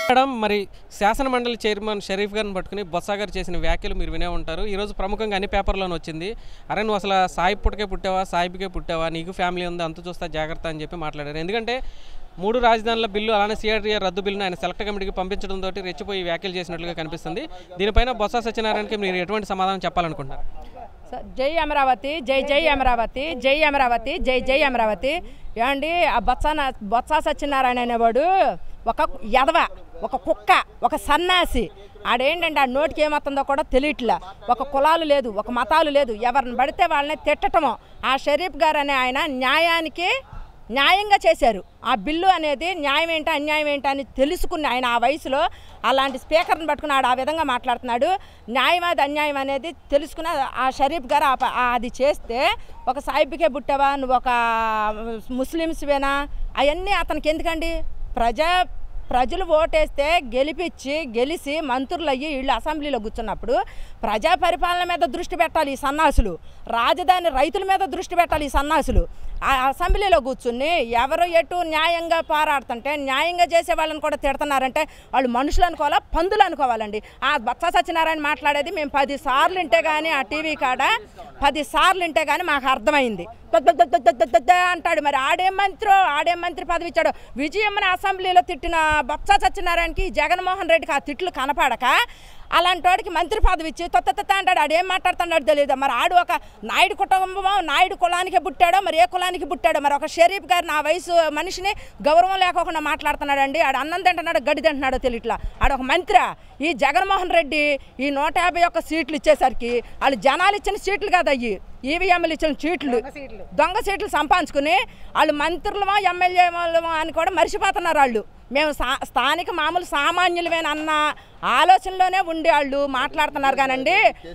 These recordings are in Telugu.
మేడం మరి శాసన మండలి చైర్మన్ షరీఫ్ గారిని పట్టుకుని బొత్స గారు చేసిన వ్యాఖ్యలు మీరు వినే ఉంటారు ఈరోజు ప్రముఖంగా అన్ని పేపర్లోనే వచ్చింది అరే నువ్వు అసలు సాయిబ్ పుట్టకే పుట్టావా సాయిబ్కే పుట్టావా నీకు ఫ్యామిలీ ఉంది అంత చూస్తా జాగ్రత్త అని చెప్పి మాట్లాడారు ఎందుకంటే మూడు రాజధానుల బిల్లు అలానే సిఆర్డీఆర్ రద్దు బిల్లును ఆయన సెలెక్ట్ కమిటీకి పంపించడం తోటి రెచ్చిపోయి వ్యాఖ్యలు చేసినట్లుగా కనిపిస్తుంది దీనిపైన బొత్స సత్యనారాయణకి మీరు ఎటువంటి సమాధానం చెప్పాలనుకుంటున్నారు స- జై అమరావతి జై జై అమరావతి జై అమరావతి జై జై అమరావతి ఏమండి ఆ బొత్స బొత్స సత్యనారాయణ అనేవాడు ఒక ఎదవ ఒక కుక్క ఒక సన్నాసి ఆడేంటంటే ఆ నోటికి ఏమవుతుందో కూడా తెలియట్లా ఒక కులాలు లేదు ఒక మతాలు లేదు ఎవరిని పడితే వాళ్ళని తిట్టటము ఆ షరీఫ్ గారు అనే ఆయన న్యాయానికి న్యాయంగా చేశారు ఆ బిల్లు అనేది న్యాయం ఏంటో అన్యాయం ఏంటో అని తెలుసుకుని ఆయన ఆ వయసులో అలాంటి స్పీకర్ని పట్టుకుని ఆడు ఆ విధంగా మాట్లాడుతున్నాడు న్యాయం అది అన్యాయం అనేది తెలుసుకుని ఆ షరీఫ్ గారు ఆ ప- ఆ అది చేస్తే ఒక సాయిబుకే పుట్టావా నువ్వు ఒక ముస్లిమ్స్వేనా అవన్నీ అతనికి ఎందుకండి ప్రజా ప్రజలు ఓటేస్తే గెలిపించి గెలిచి మంత్రులు అయ్యి వీళ్ళు అసెంబ్లీలో కూర్చున్నప్పుడు ప్రజా పరిపాలన మీద దృష్టి పెట్టాలి ఈ సన్నాసులు రాజధాని రైతుల మీద దృష్టి పెట్టాలి ఈ సన్నాసులు ఆ అసెంబ్లీలో కూర్చుని ఎవరు ఎటు న్యాయంగా పోరాడుతుంటే న్యాయంగా చేసే వాళ్ళని కూడా తిడుతున్నారంటే వాళ్ళు మనుషులు అనుకోవాలా పందులు అనుకోవాలండి ఆ బత్స సత్యనారాయణ మాట్లాడేది మేము పది సార్లు వింటే కానీ ఆ టీవీ కాడ పది సార్లు వింటే కానీ మాకు అర్థమైంది దొద్ దొద్ దొద్ దొద్ దొద్ దొద్ అంటాడు మరి ఆడేం మంత్రో ఆడేం మంత్రి పదవి ఇచ్చాడు విజయమ్మని అసెంబ్లీలో తిట్టిన బొత్స సత్యనారాయణకి జగన్మోహన్ రెడ్డికి ఆ తిట్లు కనపడక అలాంటి వాడికి మంత్రి పదవి ఇచ్చి తొత్త తొత్త అంటాడు ఆడు ఏం మాట్లాడుతున్నాడు తెలియదు మరి ఆడు ఒక నాయుడు కుటుంబమో నాయుడు కులానికి పుట్టాడో మరి ఏ కులానికి పుట్టాడో మరి ఒక షరీఫ్ గారు నా వయసు మనిషిని గౌరవం లేకోకుండా మాట్లాడుతున్నాడండి ఆడు అన్నం తింటున్నాడో గడ్డి తింటున్నాడో తెలియట్లా ఆడు ఒక మంత్రి ఈ జగన్మోహన్ రెడ్డి ఈ నూట యాభై ఒక్క సీట్లు ఇచ్చేసరికి వాళ్ళు జనాలు ఇచ్చిన సీట్లు కాదు అయ్యి ఈవీఎంలు ఇచ్చిన సీట్లు దొంగ సీట్లు సంపాదించుకుని వాళ్ళు మంత్రులమో ఎమ్మెల్యేలమో అని కూడా మర్చిపోతున్నారు వాళ్ళు మేము సా స్థానిక మామూలు సామాన్యులమేనన్న ఆలోచనలోనే ఉండి వాళ్ళు మాట్లాడుతున్నారు కానండి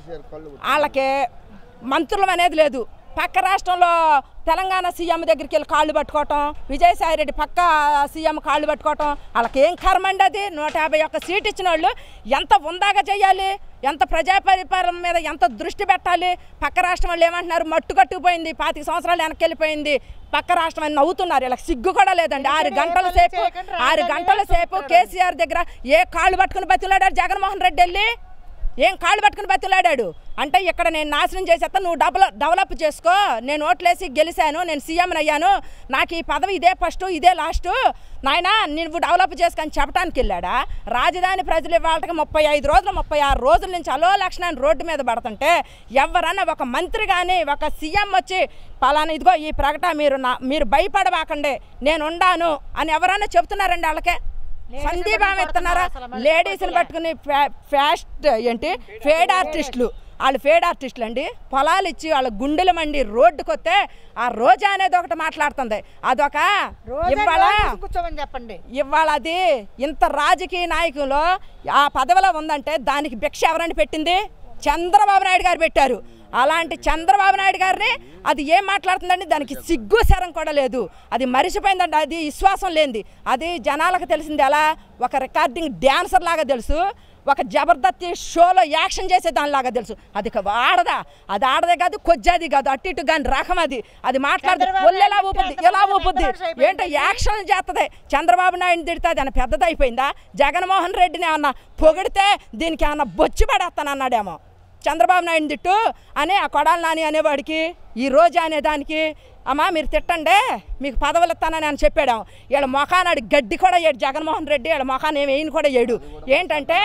వాళ్ళకి మంత్రులం అనేది లేదు పక్క రాష్ట్రంలో తెలంగాణ సీఎం దగ్గరికి వెళ్ళి కాళ్ళు పట్టుకోవటం విజయసాయి రెడ్డి పక్క సీఎం కాళ్ళు పట్టుకోవటం వాళ్ళకి ఏం కర్మండి అది నూట యాభై ఒక్క సీట్ ఇచ్చిన వాళ్ళు ఎంత ఉందాగా చేయాలి ఎంత ప్రజా పరిపాలన మీద ఎంత దృష్టి పెట్టాలి పక్క రాష్ట్రం వాళ్ళు ఏమంటున్నారు మట్టు కట్టుకుపోయింది పాతిక సంవత్సరాలు వెనక్కి వెళ్ళిపోయింది పక్క రాష్ట్రం అని నవ్వుతున్నారు ఇలా సిగ్గు కూడా లేదండి ఆరు గంటల సేపు ఆరు గంటల సేపు కేసీఆర్ దగ్గర ఏ కాళ్ళు పట్టుకుని బతిలాడారు జగన్మోహన్ రెడ్డి వెళ్ళి ఏం కాళ్ళు పట్టుకుని బతిలాడాడు అంటే ఇక్కడ నేను నాశనం చేసేస్తా నువ్వు డెవలప్ డెవలప్ చేసుకో నేను ఓట్లేసి గెలిచాను నేను సీఎం అయ్యాను నాకు ఈ పదవి ఇదే ఫస్ట్ ఇదే లాస్ట్ నాయన నువ్వు డెవలప్ చేసుకొని చెప్పడానికి వెళ్ళాడా రాజధాని ప్రజలు ఇవాళకి ముప్పై ఐదు రోజులు ముప్పై ఆరు రోజుల నుంచి అలో లక్షణాన్ని రోడ్డు మీద పడుతుంటే ఎవరన్నా ఒక మంత్రి కానీ ఒక సీఎం వచ్చి పలానా ఇదిగో ఈ ప్రకటన మీరు నా మీరు భయపడవాకండి నేను ఉండాను అని ఎవరన్నా చెప్తున్నారండి వాళ్ళకే సందీపం ఎత్తున్నారా లేడీస్ని పట్టుకుని ఫ్యా- ఫ్యాస్ట్ ఏంటి ఫేడ్ ఆర్టిస్టులు వాళ్ళు ఫేడ్ ఆర్టిస్టులు అండి పొలాలు ఇచ్చి వాళ్ళ గుండెలు మండి రోడ్డుకి వస్తే ఆ రోజా అనేది ఒకటి మాట్లాడుతుంది అదొక ఇవాళ కూర్చోమని చెప్పండి ఇవాళ అది ఇంత రాజకీయ నాయకులు ఆ పదవిలో ఉందంటే దానికి భిక్ష ఎవరండి పెట్టింది చంద్రబాబు నాయుడు గారు పెట్టారు అలాంటి చంద్రబాబు నాయుడు గారిని అది ఏం మాట్లాడుతుందండి దానికి సిగ్గు శరం కూడా లేదు అది మరిచిపోయిందండి అది విశ్వాసం లేనిది అది జనాలకు తెలిసింది ఎలా ఒక రికార్డింగ్ డ్యాన్సర్ లాగా తెలుసు ఒక జబర్దస్త్ షోలో యాక్షన్ చేసే దానిలాగా తెలుసు అది ఒక ఆడదా అది ఆడదే కాదు కొజ్జాది కాదు అటు ఇటు కానీ రకం అది అది మాట్లాడితే చంద్రబాబు ఒళ్ళు ఎలా నాయుడు ఊపుద్ది తిడితే ఎలా పెద్ద ఊపుద్ది మనిషి అయిపోయింది. ఏంటో యాక్షన్ చేస్తుంది చంద్రబాబు నాయుడు తిడితే అని పెద్దది అయిపోయిందా జగన్మోహన్ రెడ్డిని ఏమన్నా పొగిడితే దీనికి ఏమన్నా బొచ్చి పడేస్తానన్నాడేమో చంద్రబాబు నాయుడు తిట్టు అని ఆ కొడాలి నాని అనేవాడికి ఈ రోజు అనేదానికి అమ్మా మీరు తిట్టండి మీకు పదవులు ఇస్తానని అని చెప్పాడు వీళ్ళ మొఖానాడు గడ్డి కూడా ఏడు జగన్మోహన్ రెడ్డి వీళ్ళ మొఖాన్ని ఏమి వేయని కూడా ఏడు ఏంటంటే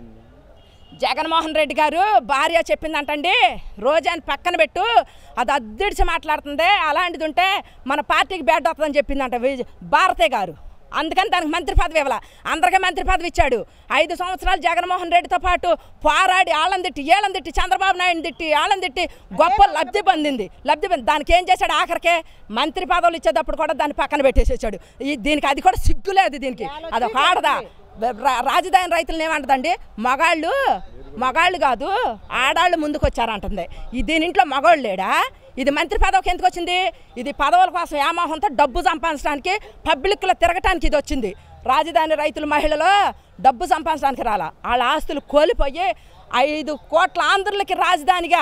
జగన్మోహన్ రెడ్డి గారు భార్య చెప్పిందంటండి రోజాని పక్కన పెట్టు అది అద్దిడిచి మాట్లాడుతుంది అలాంటిది ఉంటే మన పార్టీకి బ్యాడ్ వస్తుందని చెప్పిందంట విజ- భారతే గారు అందుకని దానికి మంత్రి పదవి ఇవ్వాల అందరికీ మంత్రి పదవి ఇచ్చాడు ఐదు సంవత్సరాలు జగన్మోహన్ రెడ్డితో పాటు పోరాడి ఆళ్ళని తిట్టి ఏళ్ళని తిట్టి చంద్రబాబు నాయుడు తిట్టి ఆళ్ళని తిట్టి గొప్ప లబ్ధి పొందింది లబ్ధి పొంది దానికి ఏం చేశాడు ఆఖరికే మంత్రి పదవులు ఇచ్చేటప్పుడు కూడా దాన్ని పక్కన పెట్టేసేసాడు ఈ దీనికి అది కూడా సిగ్గులేదు దీనికి అదొక ఆడదా రా- రాజధాని రైతులను ఏమంటదండి మగాళ్ళు మగాళ్ళు కాదు ఆడాళ్ళు ముందుకు వచ్చారంటుంది ఈ దీని ఇంట్లో మగవాళ్ళు లేడా ఇది మంత్రి పదవికి ఎందుకు వచ్చింది ఇది పదవుల కోసం వ్యామోహంతో డబ్బు సంపాదించడానికి పబ్లిక్లో తిరగటానికి ఇది వచ్చింది రాజధాని రైతుల మహిళలు డబ్బు సంపాదించడానికి రాలా వాళ్ళ ఆస్తులు కోల్పోయి ఐదు కోట్ల ఆంధ్రులకి రాజధానిగా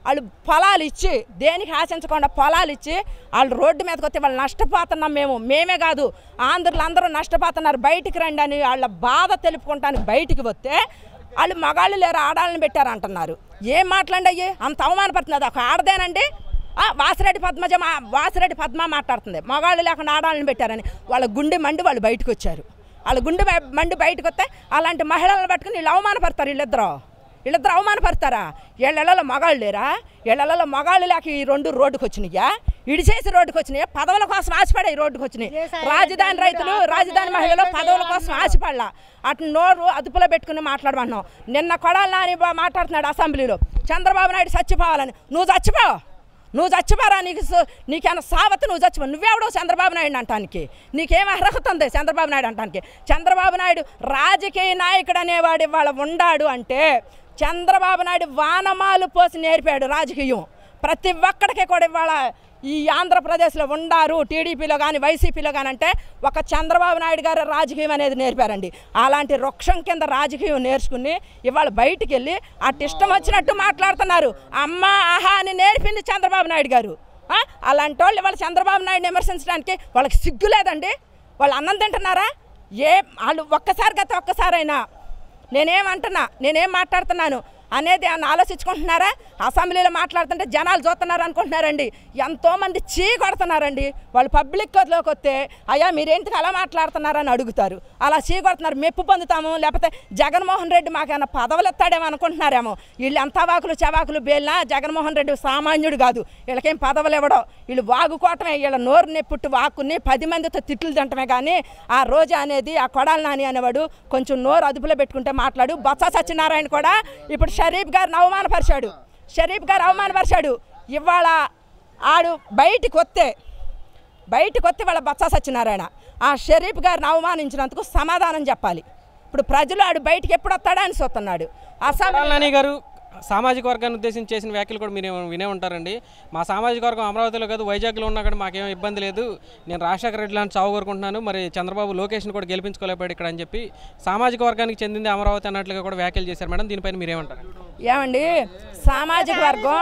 వాళ్ళు పొలాలు ఇచ్చి దేనికి ఆశించకుండా పొలాలు ఇచ్చి వాళ్ళు రోడ్డు మీదకి వస్తే వాళ్ళు నష్టపోతున్నాం మేము మేమే కాదు ఆంధ్రులు అందరూ నష్టపోతున్నారు బయటికి రండి అని వాళ్ళ బాధ తెలుపుకుంటానికి బయటికి వస్తే వాళ్ళు మగాళ్ళు లేరు ఆడాలని పెట్టారు అంటున్నారు ఏం మాట్లాడి అయ్యి అంత అవమానపడుతుంది ఒక ఆడదేనండి ఆ, వాసిరెడ్డి పద్మజ మా వాసిరెడ్డి పద్మ మాట్లాడుతుంది మగాళ్ళు లేకుండా ఆడాలని పెట్టారని వాళ్ళ గుండె మండి వాళ్ళు బయటకు వచ్చారు వాళ్ళ గుండె మ- మండి బయటకు వస్తే అలాంటి మహిళలను పట్టుకుని వీళ్ళు అవమానపడతారు వీళ్ళిద్దరు వీళ్ళిద్దరు అవమానపడతారా వీళ్ళలో మగాళ్ళు లేరా వీళ్ళలో మగాళ్ళు లేక ఈ రెండు రోడ్డుకు వచ్చినాయా ఇడిచేసి రోడ్డుకు వచ్చినాయా పదవుల కోసం ఆశపడే ఈ రోడ్డుకు వచ్చినాయి రాజధాని రైతులు రాజధాని మహిళలు పదవుల కోసం ఆశపడలా అటు నోరు అదుపులో పెట్టుకుని మాట్లాడమన్నాం నిన్న కొడాలి నాని బా- మాట్లాడుతున్నాడు అసెంబ్లీలో చంద్రబాబు నాయుడు చచ్చిపోవాలని నువ్వు చచ్చిపో నువ్వు చచ్చిపోరా నీకు సు- నీకేమైనా సావత్ నువ్వు చచ్చిపో నువ్వెవడో చంద్రబాబు నాయుడు అంటానికి నీకేం అర్హత ఉంది చంద్రబాబు నాయుడు అంటానికి చంద్రబాబు నాయుడు రాజకీయ నాయకుడు అనేవాడు ఇవాళ ఉండాడు అంటే చంద్రబాబు నాయుడు వానమాలు పోసి నేర్పాడు రాజకీయం ప్రతి ఒక్కడికి కూడా ఇవాళ ఈ ఆంధ్రప్రదేశ్లో ఉండారు టీడీపీలో కానీ వైసీపీలో కానీ అంటే ఒక చంద్రబాబు నాయుడు గారు రాజకీయం అనేది నేర్పారండి అలాంటి వృక్షం కింద రాజకీయం నేర్చుకుని ఇవాళ బయటికి వెళ్ళి అటు ఇష్టం వచ్చినట్టు మాట్లాడుతున్నారు అమ్మ ఆహా అని నేర్పింది చంద్రబాబు నాయుడు గారు ఆ? అలాంటి వాళ్ళు ఇవాళ చంద్రబాబు నాయుడు విమర్శించడానికి వాళ్ళకి సిగ్గు లేదండి వాళ్ళు అన్నం తింటున్నారా ఏ వాళ్ళు ఒక్కసారి గత ఒక్కసారైనా నేనేమంటున్నా నేనేం మాట్లాడుతున్నాను అనేది ఏమన్నా ఆలోచించుకుంటున్నారా అసెంబ్లీలో మాట్లాడుతుంటే జనాలు చూస్తున్నారు అనుకుంటున్నారండి ఎంతోమంది చీ కొడుతున్నారండి వాళ్ళు పబ్లిక్లోకి వస్తే అయ్యా మీరేంటికి అలా మాట్లాడుతున్నారని అడుగుతారు అలా చీ కొడుతున్నారు మెప్పు పొందుతాము లేకపోతే జగన్మోహన్ రెడ్డి మాకేమైనా పదవులు ఎత్తాడేమో అనుకుంటున్నారేమో వీళ్ళు ఎంత వాకులు చవాకులు బేలినా జగన్మోహన్ రెడ్డి సామాన్యుడు కాదు వీళ్ళకేం పదవులు ఇవ్వడం వీళ్ళు వాగుకోవటమే వీళ్ళ నోరు నెప్పుట్టు వాక్కుని పది మందితో తిట్లు తింటమే కానీ ఆ రోజా అనేది ఆ కొడాలి నాని అనేవాడు కొంచెం నోరు అదుపులో పెట్టుకుంటే మాట్లాడు బొత్స సత్యనారాయణ కూడా ఇప్పుడు షరీఫ్ గారిని అవమానపరిచాడు షరీఫ్ గారు అవమానపరిచాడు ఇవాళ ఆడు బయటికి వస్తే బయటికి వస్తే వాళ్ళ బొత్స సత్యనారాయణ ఆ షరీఫ్ గారిని అవమానించినందుకు సమాధానం చెప్పాలి ఇప్పుడు ప్రజలు ఆడు బయటికి ఎప్పుడు వస్తాడా అని చూస్తున్నాడు అసలు కొడాలి నాని గారు సామాజిక వర్గాన్ని ఉద్దేశించి చేసిన వ్యాఖ్యలు కూడా మీరు వినే ఉంటారండి మా సామాజిక వర్గం అమరావతిలో కాదు వైజాగ్లో ఉన్నా కూడా మాకేం ఇబ్బంది లేదు నేను రాజశేఖర రెడ్డి లాంటి చావు కోరుకుంటున్నాను మరి చంద్రబాబు లోకేష్ని కూడా గెలిపించుకోలేకపోయాడు ఇక్కడ అని చెప్పి సామాజిక వర్గానికి చెందింది అమరావతి అన్నట్లుగా కూడా వ్యాఖ్యలు చేశారు మేడం దీనిపైన మీరేమంటారు ఏమండి సామాజిక వర్గం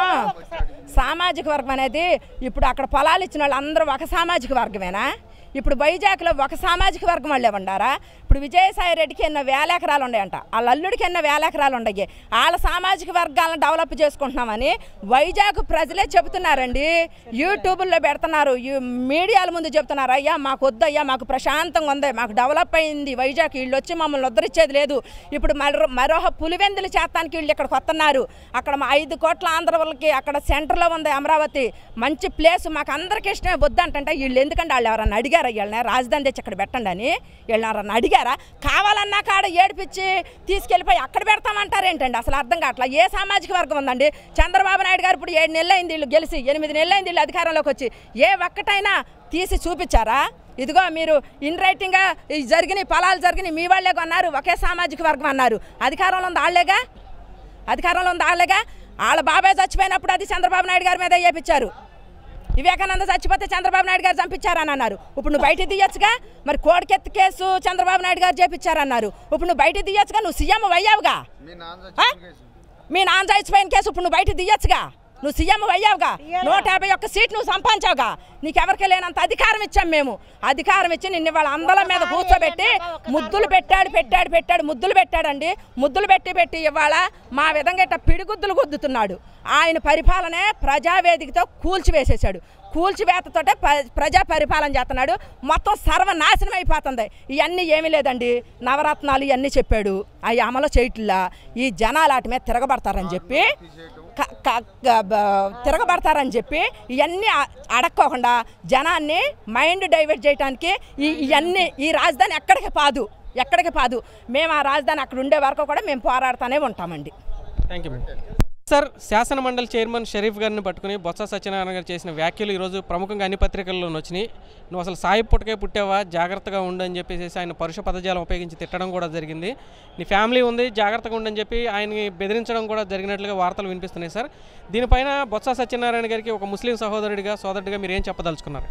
సామాజిక వర్గం అనేది ఇప్పుడు అక్కడ పొలాలు ఇచ్చిన వాళ్ళు అందరూ ఒక సామాజిక వర్గమేనా ఇప్పుడు వైజాగ్లో ఒక సామాజిక వర్గం వాళ్ళే ఉండారా ఇప్పుడు విజయసాయి రెడ్డికి ఎన్నో వేల ఎకరాలు ఉన్నాయంట వాళ్ళ అల్లుడికి ఎన్నో వేల ఎకరాలు ఉన్నాయి వాళ్ళ సామాజిక వర్గాలను డెవలప్ చేసుకుంటున్నామని వైజాగ్ ప్రజలే చెబుతున్నారండి యూట్యూబ్లో పెడుతున్నారు యూ- మీడియాల ముందు చెప్తున్నారు అయ్యా మాకు వద్దయ్యా మాకు ప్రశాంతంగా ఉంది మాకు డెవలప్ అయింది వైజాగ్ వీళ్ళు వచ్చి మమ్మల్ని ఉద్ధరించేది లేదు ఇప్పుడు మరో మరో పులివెందులు చేస్తానికి వీళ్ళు ఇక్కడికి వస్తున్నారు అక్కడ మా ఐదు కోట్ల ఆంధ్ర వాళ్ళకి అక్కడ సెంటర్లో ఉంది అమరావతి మంచి ప్లేస్ మాకు అందరికీ ఇష్టమే వద్దంటే వీళ్ళు ఎందుకంటే వాళ్ళు ఎవరన్నా అడిగారా వీళ్ళని రాజధాని తెచ్చి ఇక్కడ పెట్టండి అని వీళ్ళు ఎవరన్నా అడిగారా కావాలన్నా కాడ ఏడిపించి తీసుకెళ్ళిపోయి అక్కడ పెడతామంటారేంటండి అసలు అర్థం కావట్లా ఏ సామాజిక వర్గం ఉందండి చంద్రబాబు నాయుడు గారు ఇప్పుడు ఏడు నెలలు అయింది వీళ్ళు గెలిచి ఎనిమిది నెలలు అయింది వీళ్ళు అధికారంలోకి వచ్చి ఏ ఒక్కటైనా తీసి చూపించారా ఇదిగో మీరు ఇన్ రైటింగ్గా ఈ జరిగిన పొలాలు జరిగిన మీ వాళ్ళే కొన్నారు ఒకే సామాజిక వర్గం అన్నారు అధికారంలో ఉంది వాళ్ళేగా అధికారంలో ఉంది వాళ్ళేగా వాళ్ళ బాబాయ్ చచ్చిపోయినప్పుడు అది చంద్రబాబు నాయుడు గారి మీద చేపించారు వివేకానంద చచ్చిపోతే చంద్రబాబు నాయుడు గారు చంపించారని అన్నారు ఇప్పుడు నువ్వు బయట తీయొచ్చుగా మరి కోడికెత్తి కేసు చంద్రబాబు నాయుడు గారు చేపించారన్నారు ఇప్పుడు నువ్వు బయట తీయొచ్చుగా నువ్వు సీఎం అయ్యావుగా ఆ? మీ నాన్న చచ్చిపోయిన కేసు ఇప్పుడు నువ్వు బయట తీయొచ్చుగా నువ్వు సీఎం అయ్యావుగా నూట యాభై ఒక్క సీట్ నువ్వు సంపాదించావుగా నీకెవరికి లేనంత అధికారం ఇచ్చాం మేము అధికారం ఇచ్చి నిన్ను వాళ్ళ అందల మీద కూర్చోబెట్టి ముద్దులు పెట్టాడు పెట్టాడు పెట్టాడు ముద్దులు పెట్టాడండి ముద్దులు పెట్టి పెట్టి ఇవాళ మా విధంగా ఇట్ట పిడిగుద్దులు గుద్దుతున్నాడు ఆయన పరిపాలనే ప్రజావేదికతో కూల్చివేసేసాడు కూల్చివేతతోటే ప- ప్రజా పరిపాలన చేస్తున్నాడు మొత్తం సర్వనాశనం అయిపోతుంది ఇవన్నీ ఏమీ లేదండి నవరత్నాలు ఇవన్నీ చెప్పాడు అవి అమలు చేయట్లా ఈ జనాలు వాటి మీద తిరగబడతారని చెప్పి క- క- క- బ- తిరగబడతారని చెప్పి ఇవన్నీ అ- అడక్కోకుండా జనాన్ని మైండ్ డైవర్ట్ చేయడానికి ఈ ఇవన్నీ ఈ రాజధాని ఎక్కడికి పాదు ఎక్కడికి పాదు మేము ఆ రాజధాని అక్కడ ఉండే వరకు కూడా మేము పోరాడుతూనే ఉంటామండి థ్యాంక్ యూ మేడం సార్ శాసన మండలి చైర్మన్ షరీఫ్ గారిని పట్టుకుని బొత్స సత్యనారాయణ గారు చేసిన వ్యాఖ్యలు ఈరోజు ప్రముఖంగా అన్ని పత్రికల్లో వచ్చినాయి నువ్వు అసలు సాయి పుట్టకే పుట్టావా జాగ్రత్తగా ఉండు అని చెప్పేసి ఆయన పరుష పదజాలం ఉపయోగించి తిట్టడం కూడా జరిగింది నీ ఫ్యామిలీ ఉంది జాగ్రత్తగా ఉండని చెప్పి ఆయన్ని బెదిరించడం కూడా జరిగినట్లుగా వార్తలు వినిపిస్తున్నాయి సార్ దీనిపైన బొత్స సత్యనారాయణ గారికి ఒక ముస్లిం సహోదరుడిగా సోదరుడిగా మీరు ఏం చెప్పదలుచుకున్నారు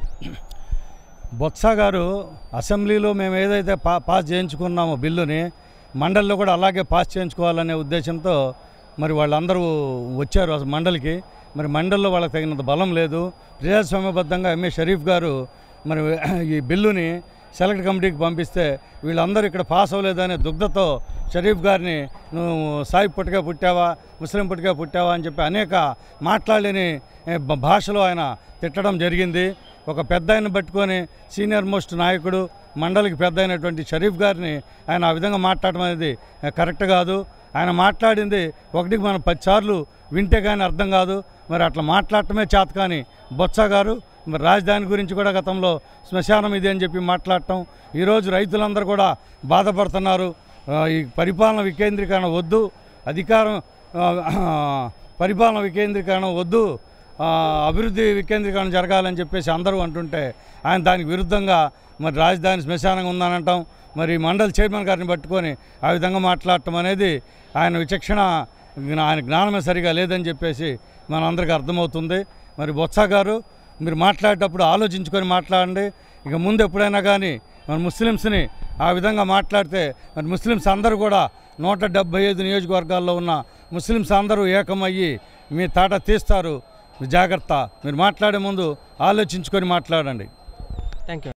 బొత్స గారు అసెంబ్లీలో మేము ఏదైతే పా పాస్ చేయించుకున్నామో బిల్లుని మండలిలో కూడా అలాగే పాస్ చేయించుకోవాలనే ఉద్దేశంతో మరి వాళ్ళందరూ వచ్చారు అసలు మండలికి మరి మండలిలో వాళ్ళకి తగినంత బలం లేదు ప్రజాస్వామ్యబద్ధంగా ఎంఏ షరీఫ్ గారు మరి ఈ బిల్లుని సెలెక్ట్ కమిటీకి పంపిస్తే వీళ్ళందరూ ఇక్కడ పాస్ అవ్వలేదనే దుగ్ధతో షరీఫ్ గారిని నువ్వు సాయి పుట్టుగా పుట్టావా ముస్లిం పుట్టుగా పుట్టావా అని చెప్పి అనేక మాట్లాడలేని ఏ, భ- భాషలో ఆయన తిట్టడం జరిగింది ఒక పెద్ద ఆయన పట్టుకొని సీనియర్ మోస్ట్ నాయకుడు మండలికి పెద్ద అయినటువంటి షరీఫ్ గారిని ఆయన ఆ విధంగా మాట్లాడడం అనేది ఏ, కరెక్ట్ కాదు ఆయన మాట్లాడింది ఒకటికి మనం పదిసార్లు వింటే కానీ అర్థం కాదు మరి అట్లా మాట్లాడటమే చేత కానీ బొత్స గారు మరి రాజధాని గురించి కూడా గతంలో శ్మశానం ఇది అని చెప్పి మాట్లాడటం ఈరోజు రైతులందరూ కూడా బాధపడుతున్నారు ఆ, ఈ పరిపాలన వికేంద్రీకరణ వద్దు అధికారం ఆ, పరిపాలన వికేంద్రీకరణ వద్దు ఆ, అభివృద్ధి వికేంద్రీకరణ జరగాలని చెప్పేసి అందరూ అంటుంటే ఆయన దానికి విరుద్ధంగా మరి రాజధాని శ్మశానంగా ఉందని అంటాం మరి మండలి చైర్మన్ గారిని పట్టుకొని ఆ విధంగా మాట్లాడటం అనేది ఆయన విచక్షణ జ్ఞా- ఆయన జ్ఞానమే సరిగా లేదని చెప్పేసి మనందరికీ అర్థమవుతుంది మరి బొత్స గారు మీరు మాట్లాడేటప్పుడు ఆలోచించుకొని మాట్లాడండి ఇక ముందు ఎప్పుడైనా కానీ మన ముస్లిమ్స్ని ఆ విధంగా మాట్లాడితే మరి ముస్లిమ్స్ అందరూ కూడా నూట డెబ్బై ఐదు నియోజకవర్గాల్లో ఉన్న ముస్లిమ్స్ అందరూ ఏకమయ్యి మీ తాట తీస్తారు జాగ్రత్త మీరు మాట్లాడే ముందు ఆలోచించుకొని మాట్లాడండి థ్యాంక్ యూ